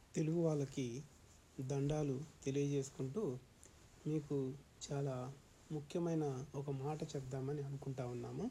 తెలుగు వాళ్ళకి దండాలు తెలియజేసుకుంటూ మీకు చాలా ముఖ్యమైన ఒక మాట చెప్దామని అనుకుంటా ఉన్నాము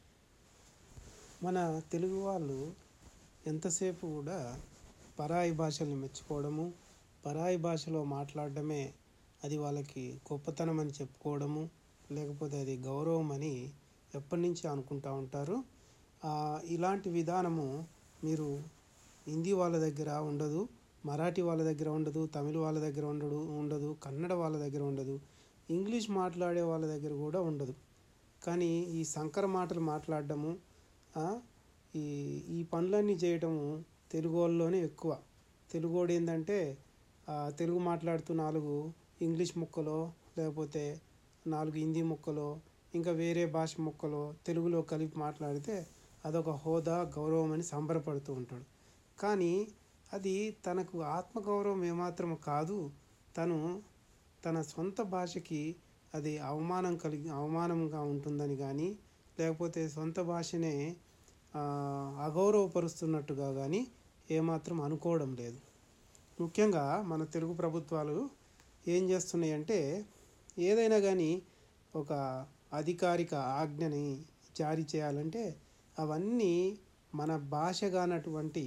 మన తెలుగు వాళ్ళు ఎంతసేపు కూడా పరాయి భాషల్ని మెచ్చుకోవడము పరాయి భాషలో మాట్లాడడమే అది వాళ్ళకి గొప్పతనం అని చెప్పుకోవడము లేకపోతే అది గౌరవం అని ఎప్పటి నుంచి అనుకుంటా ఉంటారు ఆ, ఇలాంటి విధానము మీరు హిందీ వాళ్ళ దగ్గర ఉండదు మరాఠీ వాళ్ళ దగ్గర ఉండదు తమిళ వాళ్ళ దగ్గర ఉండదు ఉండదు కన్నడ వాళ్ళ దగ్గర ఉండదు ఇంగ్లీష్ మాట్లాడే వాళ్ళ దగ్గర కూడా ఉండదు కానీ ఈ సంకర మాటలు మాట్లాడడము ఆ, ఈ ఈ పనులన్నీ చేయటము తెలుగు వాళ్ళలోనే ఎక్కువ తెలుగోడు ఏంటంటే ఆ, తెలుగు మాట్లాడుతూ నాలుగు ఇంగ్లీష్ ముక్కలో లేకపోతే నాలుగు హిందీ ముక్కలో ఇంకా వేరే భాష ముక్కలో తెలుగులో కలిపి మాట్లాడితే అదొక హోదా గౌరవం అని సంబరపడుతూ ఉంటాడు కానీ అది తనకు ఆత్మగౌరవం ఏమాత్రం కాదు తను తన సొంత భాషకి అది అవమానం కలిగి అవమానంగా ఉంటుందని కానీ లేకపోతే సొంత భాషనే ఆ, అగౌరవపరుస్తున్నట్టుగా కానీ ఏమాత్రం అనుకోవడం లేదు ముఖ్యంగా మన తెలుగు ప్రభుత్వాలు ఏం చేస్తున్నాయంటే ఏదైనా కానీ ఒక అధికారిక ఆజ్ఞని జారీ చేయాలంటే అవన్నీ మన భాష కానటువంటి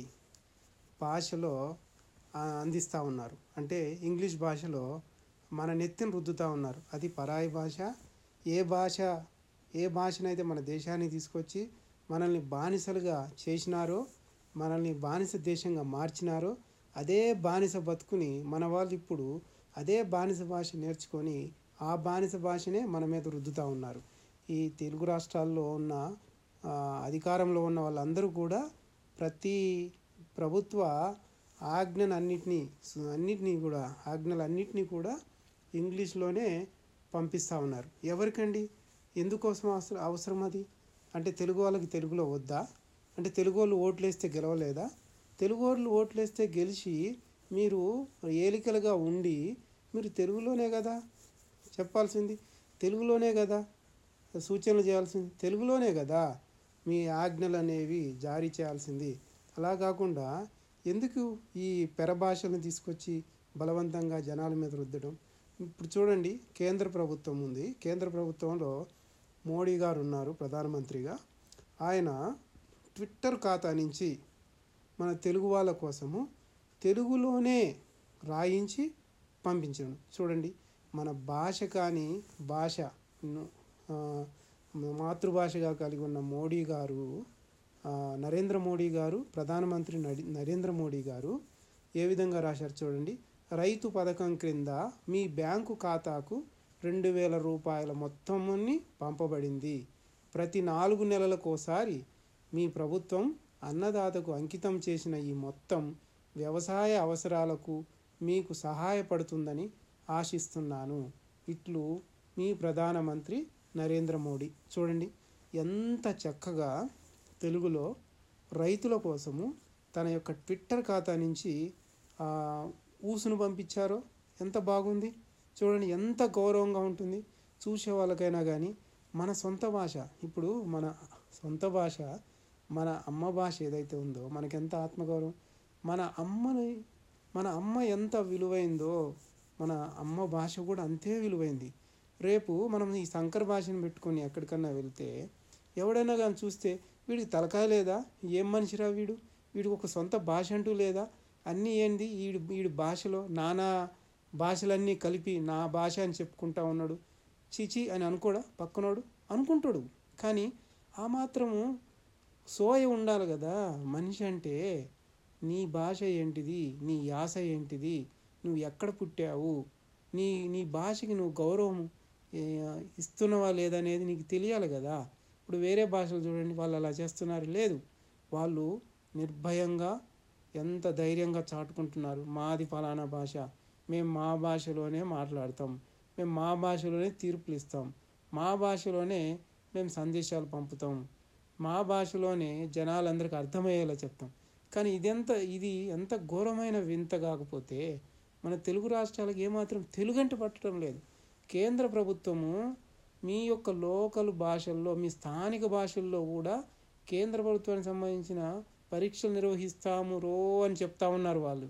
భాషలో ఆ, అందిస్తూ ఉన్నారు అంటే ఇంగ్లీష్ భాషలో మన నెత్తిని రుద్దుతూ ఉన్నారు అది పరాయి భాష ఏ భాష ఏ భాషనైతే మన దేశానికి తీసుకొచ్చి మనల్ని బానిసలుగా చేసినారో మనల్ని బానిస దేశంగా మార్చినారో అదే బానిస బతుకుని మన వాళ్ళు ఇప్పుడు అదే బానిస భాష నేర్చుకొని ఆ బానిస భాషనే మన మీద రుద్దుతూ ఉన్నారు ఈ తెలుగు రాష్ట్రాల్లో ఉన్న ఆ, అధికారంలో ఉన్న వాళ్ళందరూ కూడా ప్రతి ప్రభుత్వ ఆజ్ఞలు అన్నిటినీ అన్నిటినీ కూడా ఆజ్ఞలు అన్నిటినీ కూడా ఇంగ్లీష్లోనే పంపిస్తూ ఉన్నారు ఎవరికండి ఎందుకోసం అవసరం అవసరం అది అంటే తెలుగు వాళ్ళకి తెలుగులో వద్దా అంటే తెలుగు వాళ్ళు ఓట్లేస్తే గెలవలేదా తెలుగు వాళ్ళు ఓట్లేస్తే గెలిచి మీరు ఏలికలుగా ఉండి మీరు తెలుగులోనే కదా చెప్పాల్సింది తెలుగులోనే కదా సూచనలు చేయాల్సింది తెలుగులోనే కదా మీ ఆజ్ఞలు అనేవి జారీ చేయాల్సింది అలా కాకుండా ఎందుకు ఈ పెరభాషలను తీసుకొచ్చి బలవంతంగా జనాల మీద రుద్దడం ఇప్పుడు చూడండి కేంద్ర ప్రభుత్వం ఉంది కేంద్ర ప్రభుత్వంలో మోడీ గారు ఉన్నారు ప్రధానమంత్రిగా ఆయన ట్విట్టర్ ఖాతా నుంచి మన తెలుగు వాళ్ళ కోసము తెలుగులోనే రాయించి పంపించాను చూడండి మన భాష కానీ భాష ను- ఆ, మాతృభాషగా కలిగి ఉన్న మోడీ గారు ఆ, నరేంద్ర మోడీ గారు ప్రధానమంత్రి నడి నరేంద్ర మోడీ గారు ఏ విధంగా రాశారు చూడండి రైతు పథకం క్రింద మీ బ్యాంకు ఖాతాకు రెండు వేల రూపాయల మొత్తముని పంపబడింది ప్రతి నాలుగు నెలలకోసారి మీ ప్రభుత్వం అన్నదాతకు అంకితం చేసిన ఈ మొత్తం వ్యవసాయ అవసరాలకు మీకు సహాయపడుతుందని ఆశిస్తున్నాను ఇట్లు మీ ప్రధానమంత్రి నరేంద్ర మోడీ చూడండి ఎంత చక్కగా తెలుగులో రైతుల కోసము తన యొక్క ట్విట్టర్ ఖాతా నుంచి ఆ, ఊసును పంపించారో ఎంత బాగుంది చూడండి ఎంత గౌరవంగా ఉంటుంది చూసే వాళ్ళకైనా కానీ మన సొంత భాష ఇప్పుడు మన సొంత భాష మన అమ్మ భాష ఏదైతే ఉందో మనకెంత ఆత్మగౌరవం మన అమ్మని మన అమ్మ ఎంత విలువైందో మన అమ్మ భాష కూడా అంతే విలువైంది రేపు మనం ఈ సంకర భాషను పెట్టుకొని ఎక్కడికన్నా వెళ్తే ఎవడైనా కానీ చూస్తే వీడికి తలకాయ లేదా ఏం మనిషిరా వీడు వీడికి ఒక సొంత భాష అంటూ లేదా అన్నీ ఏంది వీడి వీడి భాషలో నానా భాషలన్నీ కలిపి నా భాష అని చెప్పుకుంటా ఉన్నాడు చీచి అని అనుకోడా పక్కనోడు అనుకుంటాడు కానీ ఆ మాత్రము సోయ ఉండాలి కదా మనిషి అంటే నీ భాష ఏంటిది నీ యాస ఏంటిది నువ్వు ఎక్కడ పుట్టావు నీ నీ భాషకి నువ్వు గౌరవం ఏ, ఇస్తున్నావా లేదనేది నీకు తెలియాలి కదా ఇప్పుడు వేరే భాషలు చూడండి వాళ్ళు అలా చేస్తున్నారు లేదు వాళ్ళు నిర్భయంగా ఎంత ధైర్యంగా చాటుకుంటున్నారు మాది ఫలానా భాష మేము మా భాషలోనే మాట్లాడతాం మేము మా భాషలోనే తీర్పులు ఇస్తాం మా భాషలోనే మేము సందేశాలు పంపుతాం మా భాషలోనే జనాలందరికీ అర్థమయ్యేలా చెప్తాం కానీ ఇదెంత ఇది ఎంత ఘోరమైన వింత కాకపోతే మన తెలుగు రాష్ట్రాలకు ఏమాత్రం తెలుగంట పట్టడం లేదు కేంద్ర ప్రభుత్వము మీ యొక్క లోకల్ భాషల్లో మీ స్థానిక భాషల్లో కూడా కేంద్ర ప్రభుత్వానికి సంబంధించిన పరీక్షలు నిర్వహిస్తాము రో అని చెప్తా ఉన్నారు వాళ్ళు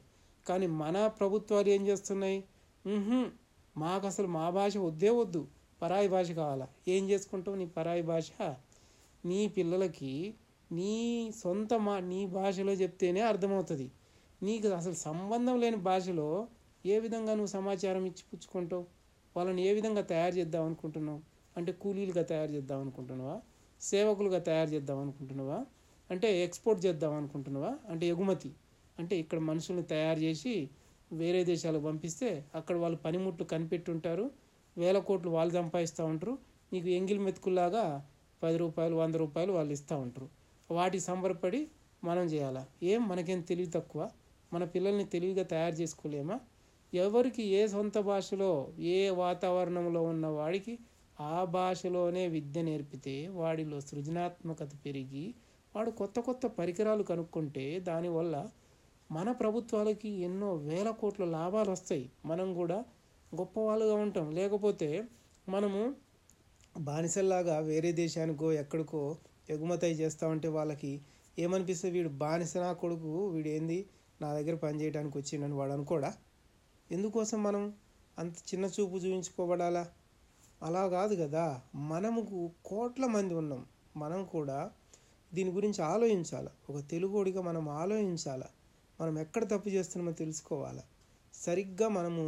కానీ మన ప్రభుత్వాలు ఏం చేస్తున్నాయి "ఉహుం, మాకు అసలు మా భాష వద్దే వద్దు పరాయి భాష కావాలా ఏం చేసుకుంటావు నీ పరాయి భాష నీ పిల్లలకి నీ సొంత మా నీ భాషలో చెప్తేనే అర్థమవుతుంది నీకు అసలు సంబంధం లేని భాషలో ఏ విధంగా నువ్వు సమాచారం ఇచ్చి పుచ్చుకుంటావు వాళ్ళని ఏ విధంగా తయారు చేద్దాం అనుకుంటున్నావు అంటే కూలీలుగా తయారు చేద్దాం అనుకుంటున్నావా సేవకులుగా తయారు చేద్దాం అనుకుంటున్నావా అంటే ఎక్స్పోర్ట్ చేద్దాం అనుకుంటున్నావా అంటే ఎగుమతి అంటే ఇక్కడ మనుషుల్ని తయారు చేసి వేరే దేశాలకు పంపిస్తే అక్కడ వాళ్ళు పనిముట్లు కనిపెట్టుంటారు వేల కోట్లు వాళ్ళు సంపాదిస్తూ ఉంటారు నీకు ఎంగిల్ మెతుకుల్లాగా పది రూపాయలు వంద రూపాయలు వాళ్ళు ఇస్తూ ఉంటారు వాటికి సంబరపడి మనం చేయాలా ఏం మనకేం తెలివి తక్కువ మన పిల్లల్ని తెలివిగా తయారు చేసుకోలేమా ఎవరికి ఏ సొంత భాషలో ఏ వాతావరణంలో ఉన్న వాడికి ఆ భాషలోనే విద్య నేర్పితే వాడిలో సృజనాత్మకత పెరిగి వాడు కొత్త కొత్త పరికరాలు కనుక్కుంటే దానివల్ల మన ప్రభుత్వాలకి ఎన్నో వేల కోట్ల లాభాలు వస్తాయి మనం కూడా గొప్పవాళ్ళుగా ఉంటాం లేకపోతే మనము బానిసల్లాగా వేరే దేశానికో ఎక్కడికో ఎగుమతి అయి చేస్తా ఉంటే వాళ్ళకి ఏమనిపిస్తుంది వీడు బానిస నా కొడుకు వీడు ఏంది నా దగ్గర పని చేయడానికి వచ్చిండని వాడు అనుకోడా ఎందుకోసం మనం అంత చిన్న చూపు చూపించుకోబడాలా అలా కాదు కదా మనము కోట్ల మంది ఉన్నాం మనం కూడా దీని గురించి ఆలోచించాలి ఒక తెలుగుడిగా మనం ఆలోచించాలి మనం ఎక్కడ తప్పు చేస్తున్నామో తెలుసుకోవాలి సరిగ్గా మనము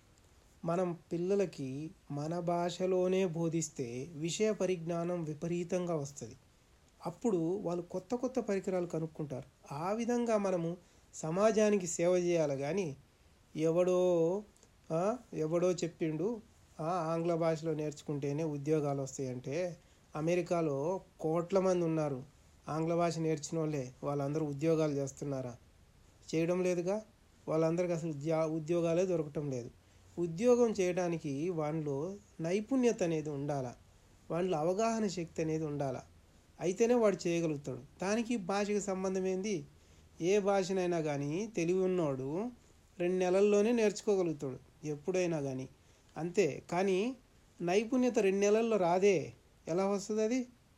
మనం పిల్లలకి మన భాషలోనే బోధిస్తే విషయ పరిజ్ఞానం విపరీతంగా వస్తుంది అప్పుడు వాళ్ళు కొత్త కొత్త పరికరాలు కనుక్కుంటారు ఆ విధంగా మనము సమాజానికి సేవ చేయాలి కానీ ఎవడో ఆ, ఎవడో చెప్పిండు ఆ, ఆంగ్ల భాషలో నేర్చుకుంటేనే ఉద్యోగాలు వస్తాయంటే అమెరికాలో కోట్ల మంది ఉన్నారు ఆంగ్ల భాష నేర్చిన వాళ్ళే వాళ్ళందరూ ఉద్యోగాలు చేస్తున్నారా చేయడం లేదుగా వాళ్ళందరికీ అసలు ఉద్యా ఉద్యోగాలే దొరకటం లేదు ఉద్యోగం చేయడానికి వానిలో నైపుణ్యత అనేది ఉండాలా వానిలో అవగాహన శక్తి అనేది ఉండాలా అయితేనే వాడు చేయగలుగుతాడు దానికి భాషకి సంబంధం ఏంది ఏ భాషనైనా కానీ తెలివి ఉన్నవాడు రెండు నెలల్లోనే నేర్చుకోగలుగుతాడు ఎప్పుడైనా కానీ అంతే కానీ నైపుణ్యత రెండు నెలల్లో రాదే ఎలా వస్తుంది అది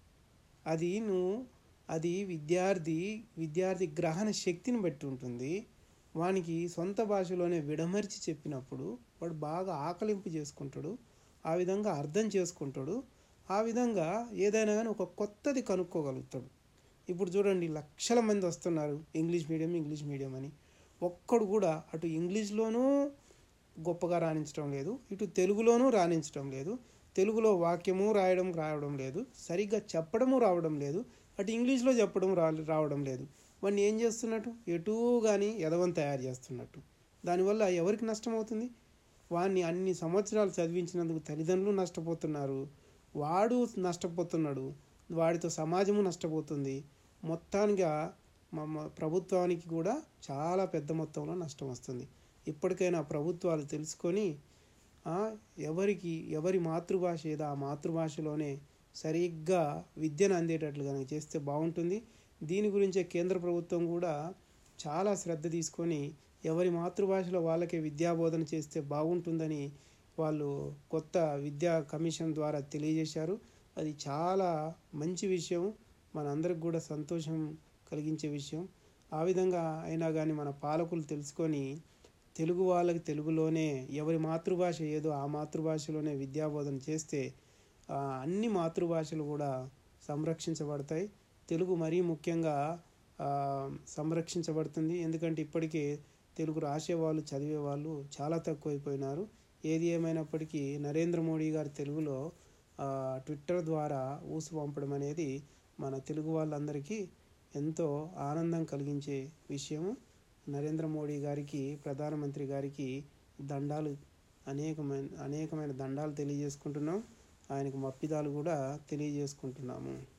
అది నువ్వు అది విద్యార్థి విద్యార్థి గ్రహణ శక్తిని బట్టి ఉంటుంది వానికి సొంత భాషలోనే విడమర్చి చెప్పినప్పుడు వాడు బాగా ఆకలింపు చేసుకుంటాడు ఆ విధంగా అర్థం చేసుకుంటాడు ఆ విధంగా ఏదైనా కానీ ఒక కొత్తది కనుక్కోగలుగుతాడు ఇప్పుడు చూడండి లక్షల మంది వస్తున్నారు ఇంగ్లీష్ మీడియం ఇంగ్లీష్ మీడియం అని ఒక్కడు కూడా అటు ఇంగ్లీష్లోనూ గొప్పగా రాణించడం లేదు ఇటు తెలుగులోనూ రాణించడం లేదు తెలుగులో వాక్యము రాయడం రావడం లేదు సరిగ్గా చెప్పడము రావడం లేదు అటు ఇంగ్లీష్లో చెప్పడం రా రావడం లేదు వాడిని ఏం చేస్తున్నట్టు ఎటూ కానీ ఎదవం తయారు చేస్తున్నట్టు దానివల్ల ఎవరికి నష్టం అవుతుంది వాడిని అన్ని సంవత్సరాలు చదివించినందుకు తల్లిదండ్రులు నష్టపోతున్నారు వాడు నష్టపోతున్నాడు వాడితో సమాజము నష్టపోతుంది మొత్తానికి మా ప్రభుత్వానికి కూడా చాలా పెద్ద మొత్తంలో నష్టం వస్తుంది ఇప్పటికైనా ప్రభుత్వాలు తెలుసుకొని ఆ, ఎవరికి ఎవరి మాతృభాష ఏదో ఆ మాతృభాషలోనే సరిగ్గా విద్యను అందేటట్లు కనుక చేస్తే బాగుంటుంది దీని గురించే కేంద్ర ప్రభుత్వం కూడా చాలా శ్రద్ధ తీసుకొని ఎవరి మాతృభాషలో వాళ్ళకే విద్యాబోధన చేస్తే బాగుంటుందని వాళ్ళు కొత్త విద్యా కమిషన్ ద్వారా తెలియజేశారు అది చాలా మంచి విషయం మనందరికి కూడా సంతోషం కలిగించే విషయం ఆ విధంగా అయినా కానీ మన పాలకులు తెలుసుకొని తెలుగు వాళ్ళకి తెలుగులోనే ఎవరి మాతృభాష ఏదో ఆ మాతృభాషలోనే విద్యాబోధన చేస్తే ఆ, అన్ని మాతృభాషలు కూడా సంరక్షించబడతాయి తెలుగు మరీ ముఖ్యంగా ఆ, సంరక్షించబడుతుంది ఎందుకంటే ఇప్పటికే తెలుగు రాసేవాళ్ళు చదివేవాళ్ళు చాలా తక్కువైపోయినారు ఏది ఏమైనప్పటికీ నరేంద్ర మోడీ గారు తెలుగులో ఆ, ట్విట్టర్ ద్వారా ఊసు పంపడం అనేది మన తెలుగు వాళ్ళందరికీ ఎంతో ఆనందం కలిగించే విషయము నరేంద్ర మోడీ గారికి ప్రధానమంత్రి గారికి దండాలు అనేకమైన అనేకమైన దండాలు తెలియజేసుకుంటున్నాం ఆయనకు మప్పిదాలు కూడా తెలియజేసుకుంటున్నాము